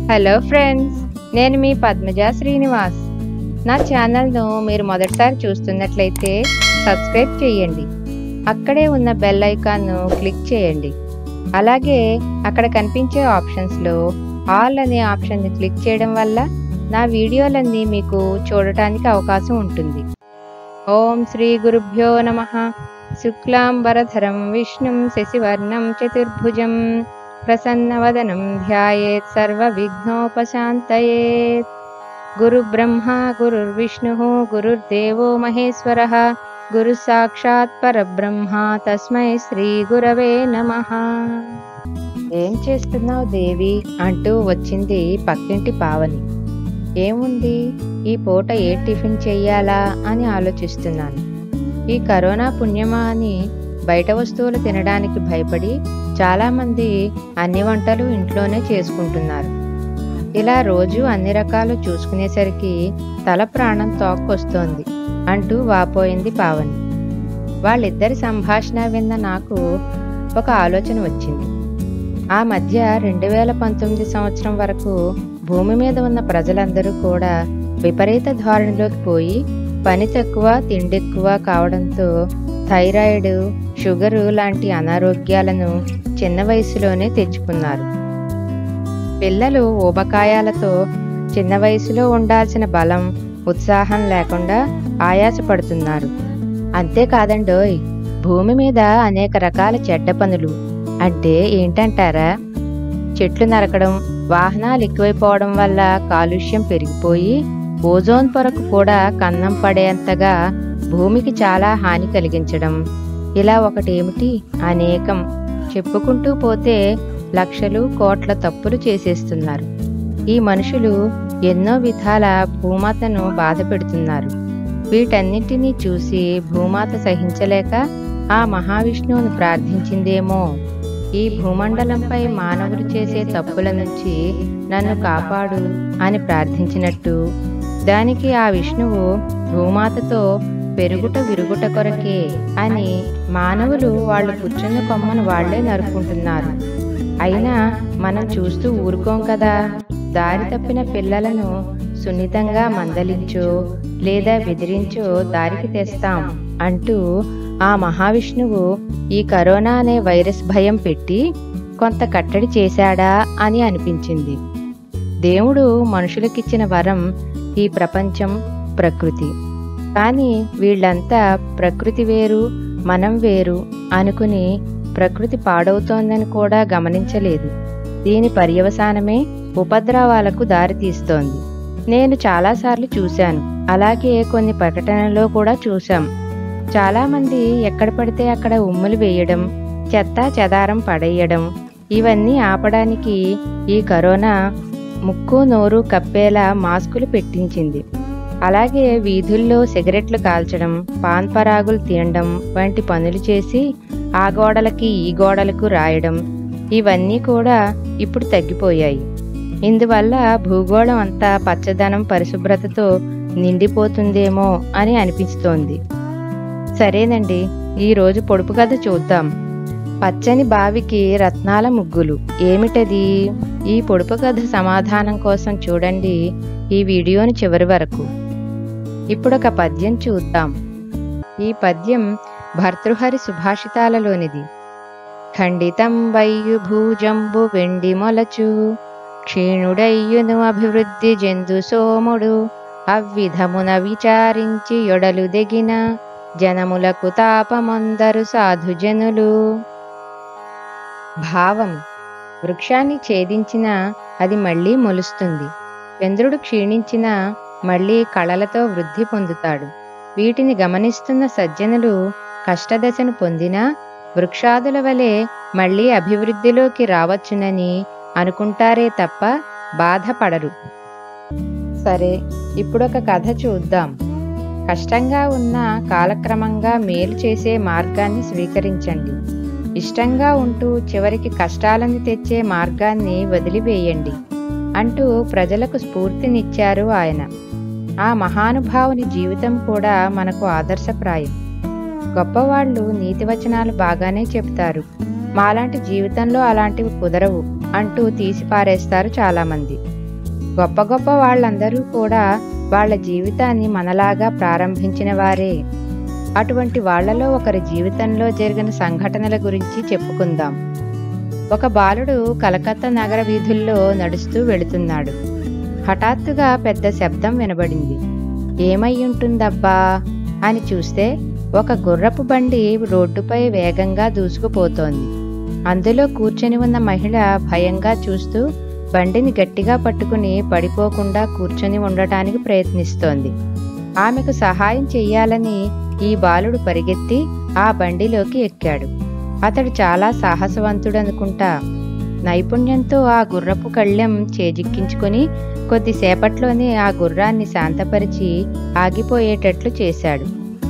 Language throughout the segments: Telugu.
హలో ఫ్రెండ్స్ నేను మీ పద్మజ శ్రీనివాస్ నా ఛానల్ను మీరు మొదటిసారి చూస్తున్నట్లయితే సబ్స్క్రైబ్ చేయండి అక్కడే ఉన్న బెల్ ఐకాన్ను క్లిక్ చేయండి అలాగే అక్కడ కనిపించే ఆప్షన్స్లో ఆల్ అనే ఆప్షన్ని క్లిక్ చేయడం వల్ల నా వీడియోలన్నీ మీకు చూడటానికి అవకాశం ఉంటుంది ఓం శ్రీ గురుభ్యో నమ శుక్లాంబరధరం విష్ణుం శశివర్ణం చతుర్భుజం ప్రసన్నవదనం ధ్యాయేత్ సర్వవిఘ్నోపశాంతయేత్ గురుబ్రహ్మ గురుర్విష్ణుः గురుర్దేవో మహేశ్వరः గురు సాక్షాత్ పరబ్రహ్మ తస్మై శ్రీ గురవే నమః ఏం చేస్తున్నావు దేవి అంటూ వచ్చింది పక్కింటి పావని ఏముంది ఈ పూట ఏ టిఫిన్ చెయ్యాలా అని ఆలోచిస్తున్నాను ఈ కరోనా పుణ్యమా అని బయట వస్తువులు తినడానికి భయపడి చాలామంది అన్ని వంటలు ఇంట్లోనే చేసుకుంటున్నారు ఇలా రోజు అన్ని రకాలు చూసుకునేసరికి తల ప్రాణం తోక్కొస్తోంది అంటూ వాపోయింది పావని వాళ్ళిద్దరి సంభాషణ విన్న నాకు ఒక ఆలోచన వచ్చింది ఆ మధ్య రెండు వేల పంతొమ్మిది సంవత్సరం వరకు భూమి మీద ఉన్న ప్రజలందరూ కూడా విపరీత ధోరణిలోకి పోయి పని తక్కువ తిండి ఎక్కువ కావడంతో థైరాయిడ్ షుగరు లాంటి అనారోగ్యాలను చిన్న వయసులోనే తెచ్చుకున్నారు పిల్లలు ఊబకాయాలతో చిన్న వయసులో ఉండాల్సిన బలం ఉత్సాహం లేకుండా ఆయాసపడుతున్నారు అంతేకాదండోయ్ భూమి మీద అనేక రకాల చెడ్డ పనులు అంటే ఏంటంటారా చెట్లు నరకడం వాహనాలు ఎక్కువైపోవడం వల్ల కాలుష్యం పెరిగిపోయి ఓజోన్ పొరకు కూడా కన్నం పడేంతగా భూమికి చాలా హాని కలిగించడం ఇలా ఒకటేమిటి అనేకం చెప్పుకుంటూ పోతే లక్షలు కోట్ల తప్పులు చేసేస్తున్నారు ఈ మనుషులు ఎన్నో విధాల భూమాతను బాధ పెడుతున్నారు వీటన్నింటినీ చూసి భూమాత సహించలేక ఆ మహావిష్ణువును ప్రార్థించిందేమో ఈ భూమండలంపై మానవులు చేసే తప్పుల నుంచి నన్ను కాపాడు అని ప్రార్థించినట్టు దానికి ఆ విష్ణువు భూమాతతో పెరుగుట విరుగుట కొరకే అని మానవులు వాళ్ళు కూర్చున్న కొమ్మను వాళ్లే నరుకుంటున్నారు అయినా మనం చూస్తూ ఊరుకోం కదా దారి తప్పిన పిల్లలను సున్నితంగా మందలించో లేదా బెదిరించో దారికి తెస్తాం అంటూ ఆ మహావిష్ణువు ఈ కరోనా అనే వైరస్ భయం పెట్టి కొంత కట్టడి చేశాడా అని అనిపించింది దేవుడు మనుషులకిచ్చిన వరం ఈ ప్రపంచం ప్రకృతి కానీ వీళ్ళంతా ప్రకృతి వేరు మనం వేరు అనుకుని ప్రకృతి పాడవుతోందని కూడా గమనించలేదు దీని పర్యవసానమే ఉపద్రవాలకు దారితీస్తోంది నేను చాలాసార్లు చూశాను అలాగే కొన్ని ప్రకటనలో కూడా చూశాం చాలామంది ఎక్కడ పడితే అక్కడ ఉమ్ములు వేయడం చెత్త చెదారం పడేయడం ఇవన్నీ ఆపడానికి ఈ కరోనా ముక్కు నోరు కప్పేలా మాస్కులు పెట్టించింది అలాగే వీధుల్లో సిగరెట్లు కాల్చడం పాన్ పరాగులు తినడం వంటి పనులు చేసి ఆ గోడలకి ఈ గోడలకు రాయడం ఇవన్నీ కూడా ఇప్పుడు తగ్గిపోయాయి ఇందువల్ల భూగోళం అంతా పచ్చదనం పరిశుభ్రతతో నిండిపోతుందేమో అని అనిపిస్తోంది సరేనండి ఈరోజు పొడుపు కథ చూద్దాం పచ్చని బావికి రత్నాల ముగ్గులు ఏమిటది ఈ పొడుపు కథ సమాధానం కోసం చూడండి ఈ వీడియోని చివరి వరకు ఇప్పుడొక పద్యం చూద్దాం ఈ పద్యం భర్తృహరి సుభాషితాలలోనిది ఖండితం వయ్యు భూజంబు వెండి మొలచు క్షీణుడయ్యును అభివృద్ధి జందు సోముడు అవ్విధమున విచారించి యొడలు దెగిన జనములకు తాపమందరు సాధుజనులు భావం వృక్షాన్ని ఛేదించిన అది మళ్ళీ మొలుస్తుంది చంద్రుడు క్షీణించిన మళ్ళీ కళలతో వృద్ధి పొందుతాడు వీటిని గమనిస్తున్న సజ్జనులు కష్టదశను పొందినా వృక్షాదుల వలె మళ్ళీ అభివృద్ధిలోకి రావచ్చునని అనుకుంటారే తప్ప బాధపడరు సరే ఇప్పుడొక కథ చూద్దాం కష్టంగా ఉన్న కాలక్రమంగా మేలు చేసే మార్గాన్ని స్వీకరించండి ఇష్టంగా ఉంటూ చివరికి కష్టాలను తెచ్చే మార్గాన్ని వదిలివేయండి అంటూ ప్రజలకు స్ఫూర్తినిచ్చారు ఆయన ఆ మహానుభావుని జీవితం కూడా మనకు ఆదర్శప్రాయం గొప్పవాళ్ళు నీతివచనాలు బాగానే చెప్తారు మాలాంటి జీవితంలో అలాంటివి కుదరవు అంటూ తీసిపారేస్తారు చాలామంది గొప్ప గొప్ప వాళ్ళందరూ కూడా వాళ్ళ జీవితాన్ని మనలాగా ప్రారంభించిన వారే అటువంటి వాళ్ళలో ఒకరి జీవితంలో జరిగిన సంఘటనల గురించి చెప్పుకుందాం ఒక బాలుడు కలకత్తా నగర వీధుల్లో నడుస్తూ వెళుతున్నాడు హఠాత్తుగా పెద్ద శబ్దం వినబడింది ఏమై ఉంటుందబ్బా అని చూస్తే ఒక గుర్రపు బండి రోడ్డుపై వేగంగా దూసుకుపోతోంది అందులో కూర్చొని ఉన్న మహిళ భయంగా చూస్తూ బండిని గట్టిగా పట్టుకుని పడిపోకుండా కూర్చొని ఉండటానికి ప్రయత్నిస్తోంది ఆమెకు సహాయం చెయ్యాలని ఈ బాలుడు పరిగెత్తి ఆ బండిలోకి ఎక్కాడు అతడు చాలా సాహసవంతుడనుకుంటా నైపుణ్యంతో ఆ గుర్రపు కళ్ళెం చేజిక్కించుకుని కొద్దిసేపట్లోనే ఆ గుర్రాన్ని శాంతపరిచి ఆగిపోయేటట్లు చేశాడు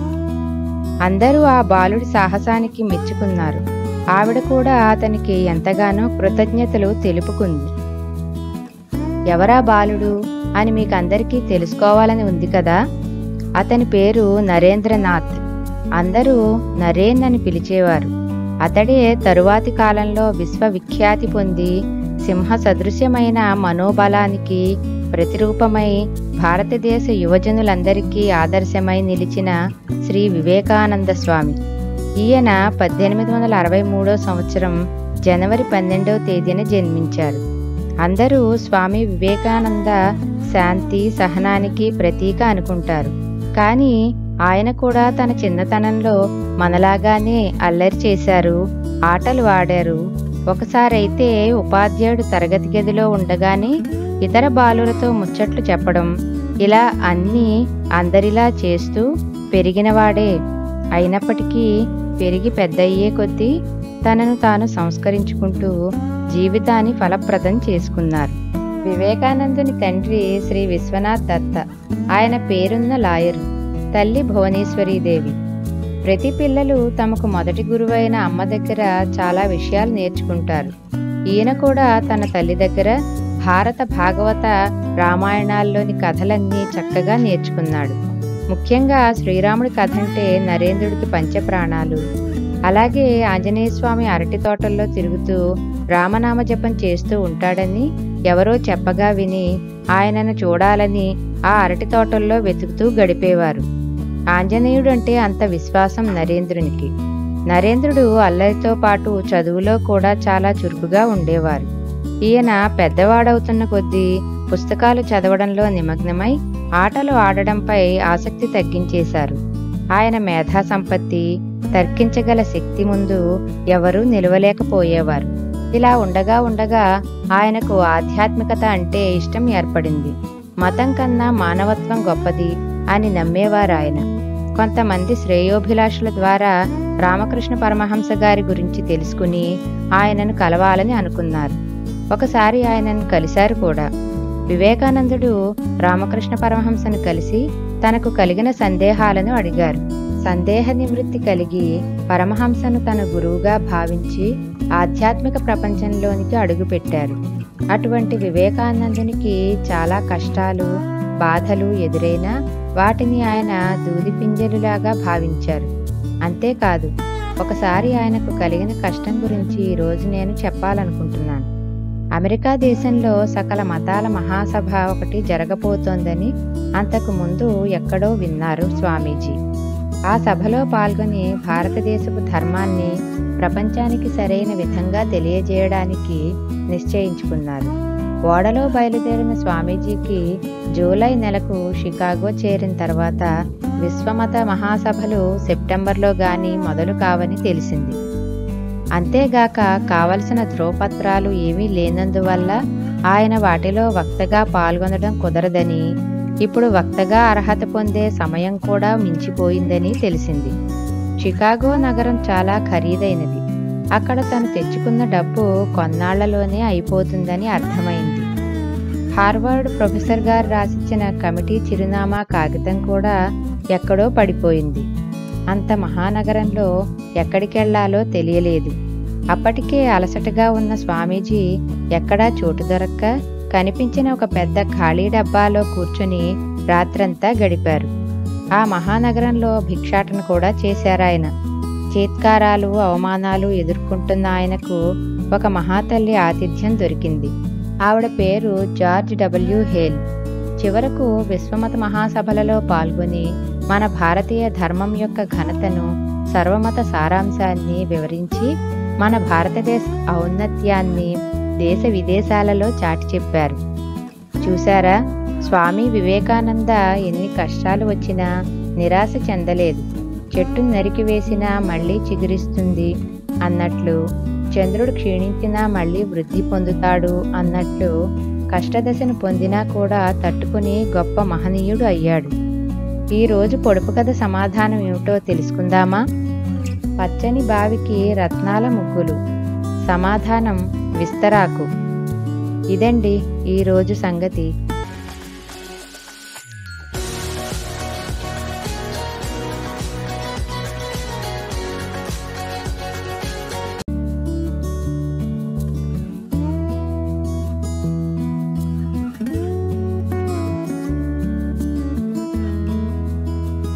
అందరూ ఆ బాలుడి సాహసానికి మెచ్చుకున్నారు ఆవిడ కూడా అతనికి ఎంతగానో కృతజ్ఞతలు తెలుపుకుంది ఎవరా బాలుడు అని మీకందరికీ తెలుసుకోవాలని ఉంది కదా అతని పేరు నరేంద్రనాథ్ అందరూ నరేన్ అని పిలిచేవారు అతడే తరువాతి కాలంలో విశ్వవిఖ్యాతి పొంది సింహ సదృశ్యమైన మనోబలానికి ప్రతిరూపమై భారతదేశ యువజనులందరికీ ఆదర్శమై నిలిచిన శ్రీ వివేకానంద స్వామి ఈయన పద్దెనిమిది వందల అరవై మూడో సంవత్సరం జనవరి పన్నెండవ తేదీన జన్మించారు అందరూ స్వామి వివేకానంద శాంతి సహనానికి ప్రతీక అనుకుంటారు కానీ ఆయన కూడా తన చిన్నతనంలో మనలాగానే అల్లరి చేశారు ఆటలు ఆడారు ఒకసారైతే ఉపాధ్యాయుడు తరగతి గదిలో ఉండగానే ఇతర బాలులతో ముచ్చట్లు చెప్పడం ఇలా అన్నీ అందరిలా చేస్తూ పెరిగినవాడే అయినప్పటికీ పెరిగి పెద్దయ్యే కొద్దీ తనను తాను సంస్కరించుకుంటూ జీవితాన్ని ఫలప్రదం చేసుకున్నారు వివేకానందుని తండ్రి శ్రీ విశ్వనాథ్ దత్త ఆయన పేరున్న లాయరు తల్లి భువనేశ్వరీదేవి ప్రతి పిల్లలు తమకు మొదటి గురువైన అమ్మ దగ్గర చాలా విషయాలు నేర్చుకుంటారు ఈయన కూడా తన తల్లి దగ్గర భారత భాగవత రామాయణాల్లోని కథలన్నీ చక్కగా నేర్చుకున్నాడు ముఖ్యంగా శ్రీరాముడి కథ అంటే నరేంద్రుడికి పంచప్రాణాలు అలాగే ఆంజనేయ స్వామి అరటి తోటల్లో తిరుగుతూ రామనామ జపం చేస్తూ ఉంటాడని ఎవరో చెప్పగా విని ఆయనను చూడాలని ఆ అరటి తోటల్లో వెతుకుతూ గడిపేవారు ఆంజనేయుడు అంటే అంత విశ్వాసం నరేంద్రునికి నరేంద్రుడు అల్లరితో పాటు చదువులో కూడా చాలా చురుకుగా ఉండేవారు ఈయన పెద్దవాడవుతున్న కొద్దీ పుస్తకాలు చదవడంలో నిమగ్నమై ఆటలు ఆడడంపై ఆసక్తి తగ్గించేశారు ఆయన మేధా సంపత్తి తర్కించగల శక్తి ముందు ఎవరూ నిలవలేకపోయేవారు ఇలా ఉండగా ఉండగా ఆయనకు ఆధ్యాత్మికత అంటే ఇష్టం ఏర్పడింది మతం కన్నా మానవత్వం గొప్పది అని నమ్మేవారు ఆయన కొంతమంది శ్రేయోభిలాషుల ద్వారా రామకృష్ణ పరమహంస గారి గురించి తెలుసుకుని ఆయనను కలవాలని అనుకున్నారు ఒకసారి ఆయనను కలిశారు కూడా వివేకానందుడు రామకృష్ణ పరమహంసను కలిసి తనకు కలిగిన సందేహాలను అడిగారు సందేహ నివృత్తి కలిగి పరమహంసను తన గురువుగా భావించి ఆధ్యాత్మిక ప్రపంచంలోనికి అడుగుపెట్టారు అటువంటి వివేకానందునికి చాలా కష్టాలు బాధలు ఎదురైనా వాటిని ఆయన దూదిపింజలులాగా భావించారు అంతేకాదు ఒకసారి ఆయనకు కలిగిన కష్టం గురించి ఈరోజు నేను చెప్పాలనుకుంటున్నాను అమెరికా దేశంలో సకల మతాల మహాసభ ఒకటి జరగబోతోందని అంతకు ముందు ఎక్కడో విన్నారు స్వామీజీ ఆ సభలో పాల్గొని భారతదేశపు ధర్మాన్ని ప్రపంచానికి సరైన విధంగా తెలియజేయడానికి నిశ్చయించుకున్నారు ఓడలో బయలుదేరిన స్వామీజీకి జూలై నెలకు షికాగో చేరిన తర్వాత విశ్వమత మహాసభలు సెప్టెంబర్లో గాని మొదలు కావని తెలిసింది అంతేగాక కావలసిన ధ్రువపత్రాలు ఏమీ లేనందువల్ల ఆయన వాటిలో వక్తగా పాల్గొనడం కుదరదని ఇప్పుడు వక్తగా అర్హత పొందే సమయం కూడా మించిపోయిందని తెలిసింది షికాగో నగరం చాలా ఖరీదైనది అక్కడ తను తెచ్చుకున్న డబ్బు కొన్నాళ్లలోనే అయిపోతుందని అర్థమైంది హార్వర్డ్ ప్రొఫెసర్ గారు రాసిచ్చిన కమిటీ చిరునామా కాగితం కూడా ఎక్కడో పడిపోయింది అంత మహానగరంలో ఎక్కడికెళ్లాలో తెలియలేదు అప్పటికే అలసటగా ఉన్న స్వామీజీ ఎక్కడా చోటు దొరక్క కనిపించిన ఒక పెద్ద ఖాళీ డబ్బాలో కూర్చుని రాత్రంతా గడిపారు ఆ మహానగరంలో భిక్షాటన కూడా చేశారాయన చేత్కారాలు అవమానాలు ఎదుర్కొంటున్న ఆయనకు ఒక మహాతల్లి ఆతిథ్యం దొరికింది ఆవిడ పేరు జార్జ్ డబ్ల్యూ హేల్ చివరకు విశ్వమత మహాసభలలో పాల్గొని మన భారతీయ ధర్మం యొక్క ఘనతను సర్వమత సారాంశాన్ని వివరించి మన భారతదేశ ఔన్నత్యాన్ని దేశ విదేశాలలో చాటి చెప్పారు చూశారా స్వామి వివేకానంద ఎన్ని కష్టాలు వచ్చినా నిరాశ చెందలేదు చెట్టు నరికివేసినా మళ్ళీ చిగురిస్తుంది అన్నట్లు చంద్రుడు క్షీణించినా మళ్ళీ వృద్ధి పొందుతాడు అన్నట్లు కష్టదశను పొందినా కూడా తట్టుకుని గొప్ప మహనీయుడు అయ్యాడు ఈ రోజు పొడుపు కథ సమాధానం ఏమిటో తెలుసుకుందామా పచ్చని బావికి రత్నాల ముగ్గులు సమాధానం విస్తరాకు ఇదండి ఈరోజు సంగతి